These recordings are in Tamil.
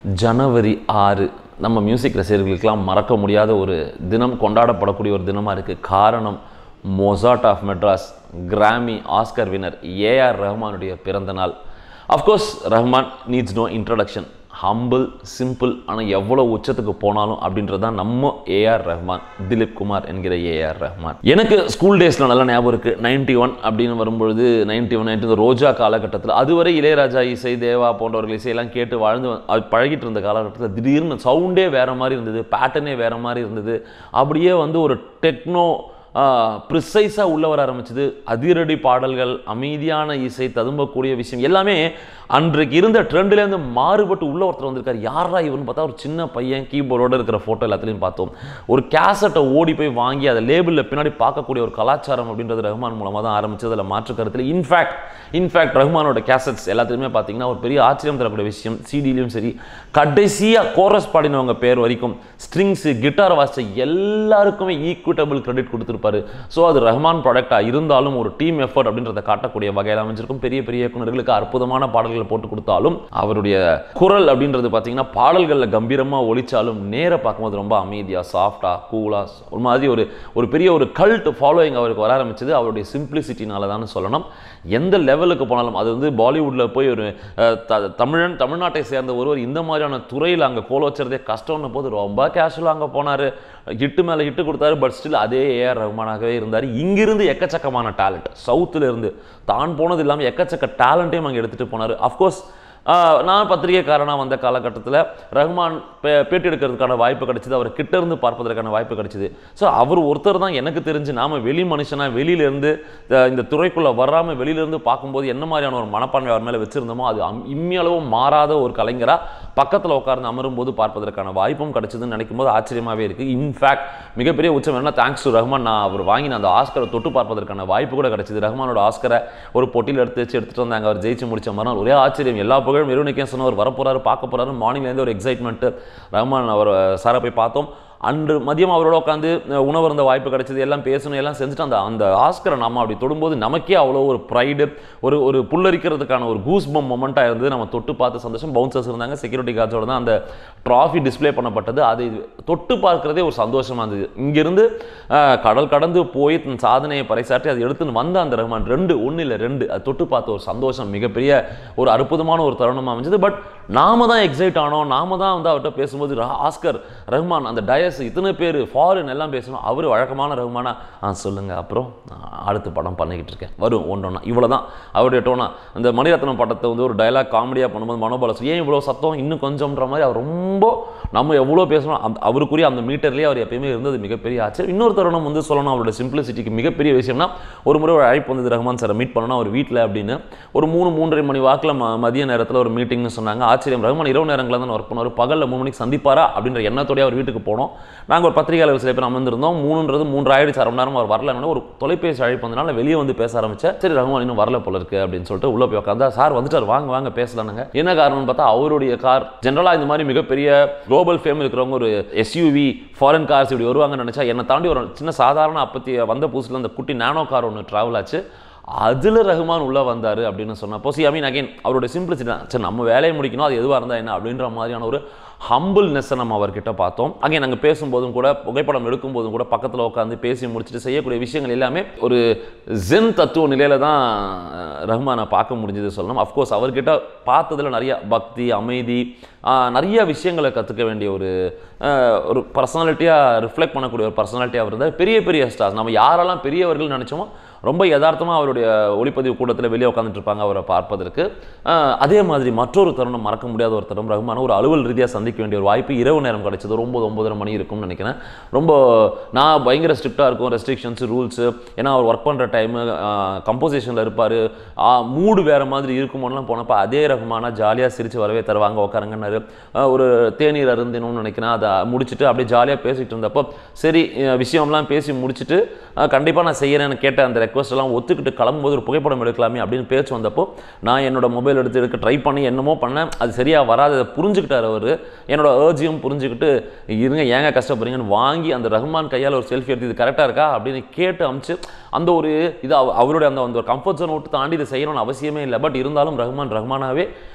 ஜனவரி ஆறு நம்ம மியூசிக் ரசிகர்களுக்கெல்லாம் மறக்க முடியாத ஒரு தினம் கொண்டாடப்படக்கூடிய ஒரு தினமாக இருக்குது காரணம் Mozart of Madras Grammy Oscar winner A R ரஹ்மானுடைய பிறந்த நாள் of course Rahman needs no introduction humble simple ஆனால் எவ்வளோ உச்சத்துக்கு போனாலும் அப்படின்றது தான் நம்ம ஏஆர் ரஹ்மான் திலீப் குமார் என்கிற ஏஆர் ரஹ்மான் எனக்கு ஸ்கூல் டேஸில் நல்ல ஞாபகம் இருக்குது நைன்டி ஒன் அப்படின்னு வரும்பொழுது நைன்டி ஒன் நைன்டி ரோஜா காலகட்டத்தில் அதுவரை இளையராஜா இசை தேவா போன்றவர்கள் இசையெல்லாம் கேட்டு வாழ்ந்து வ- அது பழகிட்டு இருந்த காலகட்டத்தில் திடீர்னு சவுண்டே வேறு மாதிரி இருந்தது பேட்டர்னே வேறு மாதிரி இருந்தது அப்படியே வந்து ஒரு டெக்னோ ப்ரிசைஸாக உள்ள வர ஆரம்பிச்சது அதிரடி பாடல்கள் அமைதியான இசை ததும்பக்கூடிய விஷயம் எல்லாமே அன்றைக்கு இருந்த ட்ரெண்ட்லேருந்து மாறுபட்டு உள்ள ஒருத்தர் வந்திருக்காரு யாரா இவன்னு பார்த்தா ஒரு சின்ன பையன் கீபோர்டோட இருக்கிற ஃபோட்டோ எல்லாத்துலையும் பார்த்தோம் ஒரு கேசட்டை ஓடி போய் வாங்கி அதை லேபிளில் பின்னாடி பார்க்கக்கூடிய ஒரு கலாச்சாரம் அப்படின்றது ரஹ்மான் மூலமாக தான் ஆரம்பிச்சது அதில் மாற்று கருத்தில் இன்ஃபேக்ட் இன்ஃபேக்ட் ரஹ்மானோட கேசட்ஸ் எல்லாத்துலையுமே பார்த்தீங்கன்னா ஒரு பெரிய ஆச்சரியம் தரக்கூடிய விஷயம் சிடிலையும் சரி கடைசியாக கோரஸ் பாடினவங்க பேர் வரைக்கும் ஸ்ட்ரிங்ஸு கிட்டார் வாசிச்ச எல்லாருக்குமே ஈக்குவிட்டபிள் கிரெடிட் கொடுத்துருப்பாரு ஸோ அது ரஹ்மான் ப்ராடக்டாக இருந்தாலும் ஒரு டீம் எஃபர்ட் அப்படின்றத காட்டக்கூடிய வகையில் அமைஞ்சிருக்கும் பெரிய பெரிய இயக்குனர்களுக்கு அற்புதமான பாடல்களை போட்டு கொடுத்தாலும் அவருடைய குரல் அப்படின்றது பார்த்தீங்கன்னா பாடல்களில் கம்பீரமாக ஒலிச்சாலும் நேர பார்க்கும்போது ரொம்ப அமைதியாக சாஃப்டாக கூலாக ஒரு மாதிரி ஒரு ஒரு பெரிய ஒரு கல்ட் ஃபாலோயிங் அவருக்கு வர ஆரம்பிச்சது அவருடைய சிம்பிளிசிட்டினால தான் சொல்லணும் எந்த லெவலுக்கு போனாலும் அது வந்து பாலிவுட்டில் போய் ஒரு அஹ், த- தமிழன் தமிழ்நாட்டை சேர்ந்த ஒருவர் இந்த மாதிரியான துறையில் அங்கே கோல வச்சுறதே கஷ்டம்னு போது ரொம்ப கேஷுவலாக அங்கே போனார் ஹிட்டு மேலே ஹிட்டு கொடுத்தாரு பட் ஸ்டில் அதே ஏஆர் ரஹ்மானாகவே இருந்தார் இங்கிருந்து எக்கச்சக்கமான டேலண்ட் சவுத்துல இருந்து தான் போனது இல்லாமல் எக்கச்சக்க டேலண்ட்டையும் அங்கே எடுத்துகிட்டு போனார் அஃப்கோர்ஸ் நான் பத்திரிகைக்காரனாக வந்த காலகட்டத்தில் ரஹ்மான் பே பேட்டி எடுக்கிறதுக்கான வாய்ப்பு கிடைச்சிது அவர் கிட்ட இருந்து பார்ப்பதற்கான வாய்ப்பு கிடைச்சிது ஸோ அவர் ஒருத்தர் தான் எனக்கு தெரிஞ்சு நாம வெளி மனுஷனா வெளியிலேருந்து இந்த துறைக்குள்ளே வராமல் வெளியிலேருந்து பார்க்கும்போது என்ன மாதிரியான ஒரு மனப்பான்மை அவர் மேலே வச்சுருந்தோமோ அது அம்- இம்மியளவும் மாறாத ஒரு கலைஞராக பக்கத்தில் உட்கார்ந்து அமரும்போது பார்ப்பதற்கான வாய்ப்பும் கிடைச்சதுன்னு நினைக்கும் போது ஆச்சரியமாகவே இருக்குது இன்ஃபேக்ட் மிகப்பெரிய உச்சம் என்ன தேங்க்ஸ் டு ரஹ்மான் நான் அவர் வாங்கின அந்த ஆஸ்கரை தொட்டு பார்ப்பதற்கான வாய்ப்பு கூட கிடைச்சது ரஹ்மானோட ஆஸ்கரை ஒரு போட்டியில் எடுத்து வச்சு எடுத்துட்டு வந்தாங்க அவர் ஜெயிச்சு முடிச்ச மறுநாள் ஒரே ஆச்சரியம் எல்லா புகழும் வெறும் சொன்னவர் வரப்போறாரு பார்க்க போறாரு மார்னிங்லேருந்து ஒரு எக்ஸைட்மெண்ட்டு ரஹ்மான் அவர் சாரை போய் பார்த்தோம் அன்று மதியம் அவரோட உட்காந்து உணவு இருந்த வாய்ப்பு கிடைச்சது எல்லாம் பேசணும் எல்லாம் செஞ்சுட்டு அந்த அந்த ஆஸ்கரை நம்ம அப்படி தொடும்போது நமக்கே அவ்வளோ ஒரு ப்ரைடு ஒரு ஒரு புல்லரிக்கிறதுக்கான ஒரு கூஸ் பம் மொமெண்ட்டாக இருந்தது நம்ம தொட்டு பார்த்து சந்தோஷம் பவுன்சர்ஸ் இருந்தாங்க செக்யூரிட்டி கார்ட்ஸோட தான் அந்த ட்ராஃபி டிஸ்ப்ளே பண்ணப்பட்டது அது தொட்டு பார்க்கிறதே ஒரு சந்தோஷமா இருந்தது இங்கிருந்து அஹ், கடல் கடந்து போய் தன் சாதனையை பறைசாற்றி அதை எடுத்துன்னு வந்த அந்த ரஹ்மான் ரெண்டு ஒன்று இல்லை ரெண்டு அது தொட்டு பார்த்த ஒரு சந்தோஷம் மிகப்பெரிய ஒரு அற்புதமான ஒரு தருணமாக அமைஞ்சது பட் நாம தான் எக்ஸைட் ஆனோம் நாம தான் வந்து அவர்கிட்ட பேசும்போது ரா- ஆஸ்கர் ரஹ்மான் அந்த டயஸ் இத்தனை பேர் ஃபாரின் எல்லாம் பேசணும் அவர் வழக்கமான ரஹ்மானா ஆ சொல்லுங்க அப்புறம் நான் அடுத்த படம் பண்ணிக்கிட்டு இருக்கேன் வரும் ஒன்றொன்னா இவ்வளோ தான் அவருடைய டோனா அந்த மணிரத்னம் படத்தை வந்து ஒரு டைலாக் காமெடியாக பண்ணும்போது மனோபலம் ஏன் இவ்வளோ சத்தம் இன்னும் கொஞ்சம்ன்ற மாதிரி அவர் ரொம்ப நம்ம எவ்வளோ பேசணும் அந்த அவருக்குரிய அந்த மீட்டர்லேயே அவர் எப்பயுமே இருந்தது மிகப்பெரிய ஆச்சரியம் இன்னொரு தருணம் வந்து சொல்லணும் அவரோட சிம்பிளிசிட்டிக்கு மிகப்பெரிய விஷயம்னா ஒரு முறை ஒரு அழைப்பு வந்தது ரஹ்மான் சாரை மீட் பண்ணணும் அவர் வீட்டில் அப்படின்னு ஒரு மூணு மூன்றரை மணி வாக்கில் ம மதிய நேரத்தில் ஒரு மீட்டிங்னு சொன்னாங்க ஆச்சரியம் ரஹ்மான் இரவு நேரங்களில் தான் ஒர்க் பண்ணுவார் பகலில் மூணு மணிக்கு சந்திப்பாரா அப்படின்ற எண்ணத்தோடய அவர் வீட்டுக்கு போனோம் நாங்கள் ஒரு பத்திரிகையாளர் சில பேர் அமர்ந்திருந்தோம் மூணுன்றது மூன்று ஆயிடுச்சு அரை மணி நேரம் அவர் வரலன்னு ஒரு தொலைபேசி அழைப்பு வந்தனால வெளியே வந்து பேச ஆரம்பிச்சேன் சரி ரஹ்மான் இன்னும் வரல போல இருக்கு அப்படின்னு சொல்லிட்டு உள்ள போய் உட்காந்தா சார் வந்துட்டார் வாங்க வாங்க பேசலானுங்க என்ன காரணம்னு பார்த்தா அவருடைய கார் ஜென்ரலாக இந்த மாதிரி மிகப்பெரிய குளோபல் ஃபேம் இருக்கிறவங்க ஒரு எஸ்யூவி ஃபாரின் கார்ஸ் இப்படி வருவாங்கன்னு நினச்சா என்னை தாண்டி ஒரு சின்ன சாதாரண அப்பத்தி வந்த புதுசில் அந்த குட்டி நானோ கார் ஒன்று ட்ராவல் ஆச்சு அதில் ரஹ்மான் உள்ளே வந்தார் அப்படின்னு சொன்னப்போ சி ஐ மீன் அகைன் அவருடைய சிம்பிளிசிட்டி தான் சரி நம்ம வேலையை முடிக்கணும் அது எதுவாக இருந்தால் என்ன அப்படின்ற மாதிரியான ஒரு ஹம்பிள்னஸை நம்ம அவர்கிட்ட பார்த்தோம் அங்கே நாங்கள் பேசும்போதும் கூட புகைப்படம் எடுக்கும்போதும் கூட பக்கத்தில் உட்காந்து பேசி முடிச்சுட்டு செய்யக்கூடிய விஷயங்கள் எல்லாமே ஒரு ஜென் தத்துவ நிலையில தான் அஹ், ரஹ்மானை பார்க்க முடிஞ்சது சொல்லணும் அஃப்கோர்ஸ் அவர்கிட்ட பார்த்ததுல நிறைய பக்தி அமைதி ஆஹ், நிறைய விஷயங்களை கற்றுக்க வேண்டிய ஒரு அஹ், ஒரு பர்சனாலிட்டியாக ரிஃப்ளெக்ட் பண்ணக்கூடிய ஒரு பர்சனாலிட்டியாக இருந்தார் பெரிய பெரிய ஸ்டார்ஸ் நம்ம யாரெல்லாம் பெரியவர்கள் நினச்சோமோ ரொம்ப யதார்த்தமாக அவருடைய ஒளிப்பதிவு கூட்டத்தில் வெளியே உட்காந்துட்டு இருப்பாங்க அவரை பார்ப்பதற்கு ஆஹ், அதே மாதிரி மற்றொரு தருணம் மறக்க முடியாத ஒரு தருணம் ரகுமான ஒரு அலுவல் ரீதியாக சந்திக்க வேண்டிய ஒரு வாய்ப்பு இரவு நேரம் கிடைச்சது ஒரு ஒம்பது ஒம்பதரை மணி இருக்கும்னு நினைக்கிறேன் ரொம்ப நான் பயங்கர ஸ்ட்ரிக்டாக இருக்கும் ரெஸ்ட்ரிக்ஷன்ஸ் ரூல்ஸு ஏன்னா அவர் ஒர்க் பண்ணுற டைமு கம்போசிஷனில் இருப்பார் மூடு வேறு மாதிரி இருக்குமோலாம் போனப்போ அதே ரகமான ஜாலியாக சிரித்து வரவே தருவாங்க உட்காருங்கன்னாரு ஆஹ், ஒரு தேநீர் அருந்தினோம்னு நினைக்கிறேன் அதை முடிச்சுட்டு அப்படியே ஜாலியாக பேசிகிட்டு இருந்தப்போ சரி அஹ், விஷயம்லாம் பேசி முடிச்சுட்டு கண்டிப்பாக நான் செய்கிறேன்னு கேட்ட அந்த ரெக்வஸ்ட் எல்லாம் ஒத்துக்கிட்டு கிளம்பும்போது ஒரு புகைப்படம் எடுக்கலாமே அப்படின்னு பேச்சு வந்தப்போ நான் என்னோட மொபைல் எடுத்து எடுக்க ட்ரை பண்ணி என்னமோ பண்ணேன் அது சரியாக வராது அதை புரிஞ்சுக்கிட்டார் அவர் என்னோட ஏர்ஜியும் புரிஞ்சுக்கிட்டு இருங்க ஏங்க கஷ்டப்படுறீங்கன்னு வாங்கி அந்த ரஹ்மான் கையால் ஒரு செல்ஃபி எடுத்து இது கரெக்டாக இருக்கா அப்படின்னு கேட்டு அமிச்சு அந்த ஒரு இது அவ- அவருடைய அந்த அந்த ஒரு கம்ஃபர்ட் ஜோன் விட்டு தாண்டி இதை செய்யணும்னு அவசியமே இல்லை பட் இருந்தாலும் ரஹ்மான் ரஹ்மானாவே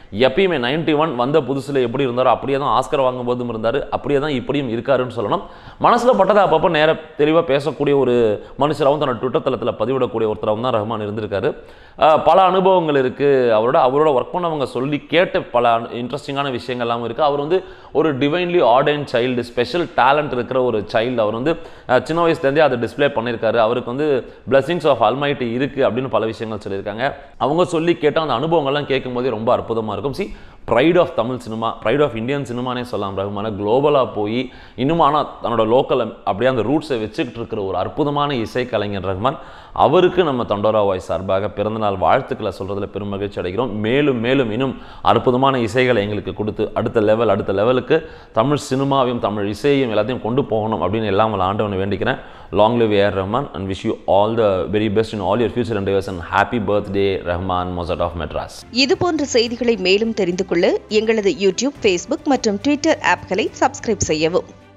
எப்பயுமே நைன்டி ஒன் வந்த புதுசில் எப்படி இருந்தாரோ அப்படியே தான் ஆஸ்கர் வாங்கும்போதும் இருந்தார் அப்படியே தான் இப்படியும் இருக்காருன்னு சொல்லணும் மனசில் பட்டதை அப்பப்போ நேர தெளிவாக பேசக்கூடிய ஒரு மனுஷராகவும் தன்னோட ட்விட்டர் தளத்தில் பதிவிடக்கூடிய ஒருத்தராகவும் தான் ரஹ்மான் இருந்திருக்காரு அஹ் பல அனுபவங்கள் இருக்குது அவரோட அவரோட ஒர்க் பண்ணவங்க சொல்லி கேட்ட பல இன்ட்ரெஸ்டிங்கான விஷயங்கள்லாம் இருக்குது அவர் வந்து ஒரு divinely ordained child special talent இருக்கிற ஒரு சைல்டு அவர் வந்து அஹ் சின்ன வயசுலேருந்தே அதை டிஸ்ப்ளே பண்ணியிருக்காரு அவருக்கு வந்து பிளஸிங்ஸ் ஆஃப் அல்மைட்டி இருக்குது அப்படின்னு பல விஷயங்கள் சொல்லியிருக்காங்க அவங்க சொல்லி கேட்ட அந்த அனுபவங்கள்லாம் கேட்கும்போதே ரொம்ப அற்புதமாக இருக்கும் see pride of Tamil cinema pride of Indian சினிமானே சொல்லலாம் ரகுமான குளோபலாக போய் இன்னும் ஆனால் தன்னோட லோக்கல் அப்படியே அந்த ரூட்ஸை வச்சுக்கிட்டு இருக்கிற ஒரு அற்புதமான இசை கலைஞர் ரஹ்மான் அவருக்கு நம்ம தண்டோரா வாய்ஸ் சார்பாக பிறந்தநாள் வாழ்த்துக்களை சொல்கிறதுல பெரும் மகிழ்ச்சி அடைகிறோம் மேலும் மேலும் இன்னும் அற்புதமான இசைகளை எங்களுக்கு கொடுத்து அடுத்த லெவல் அடுத்த லெவலுக்கு தமிழ் சினிமாவையும் தமிழ் இசையும் எல்லாத்தையும் கொண்டு போகணும் அப்படின்னு எல்லாம் உங்களை ஆண்டவனை வேண்டிக்கிறேன் long live A R Rahman and wish you all the very best in all your future and and happy birthday Rahman Mozart of Madras இது போன்ற செய்திகளை மேலும் தெரிந்து கொள்ள எங்களது யூடியூப் ஃபேஸ்புக் மற்றும் ட்விட்டர் ஆப்களை சப்ஸ்கிரைப் செய்யவும்